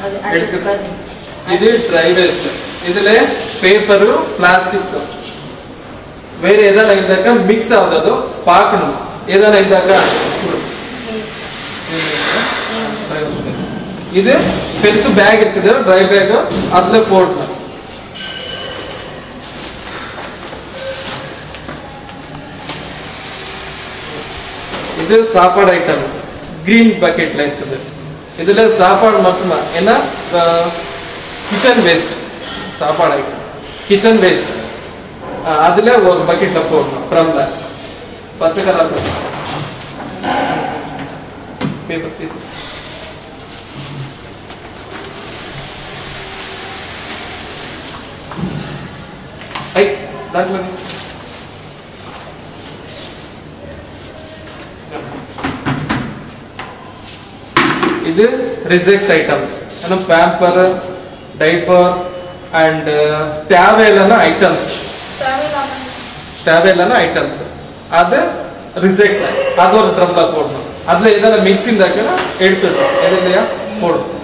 அது அது எடுக்குது பாருங்க. இது ட்ரை வேஸ்ட் இதுல பேப்பரு பிளாஸ்ಟಿಕ್ வேற எதனா இருந்தாக்கா மிக்ஸ் ஆகுதோ பார்க்கணும் எதனா இருந்தாக்கா இது பெருசு பேக் இருக்குது ட்ரை பேக் அதுல போடணும் இது சாப்பாடு ஐட்டம் கிரீன் பக்கெட்ல இருக்குது இதுல சாப்பாடு மட்டுமா என்ன கிச்சன் வேஸ்ட் சாப்பாடு ஐட்டம் கிச்சன் வேஸ்ட் அதுல ஒரு பக்கெட்ல போடணும் ஃப்ரம்ல பச்சை கலர் பேப்பர் பீஸ் ஐ దాంట్లో இது ரிஜெக்ட் ஐட்டம்ஸ் ஏன்னா பேம்பர் டைஃபர் அண்ட் தேவையில்லாத ஐட்டம்ஸ் தேவையில்லாத ஐட்டம்ஸ் அது ரிஜெக்ட் அது ஒரு ட்ரம்ல போடணும் அதுல எதனா மிக்ஸ் இருந்தாக்கா எடுத்துடணும் எது இல்லையா போடணும்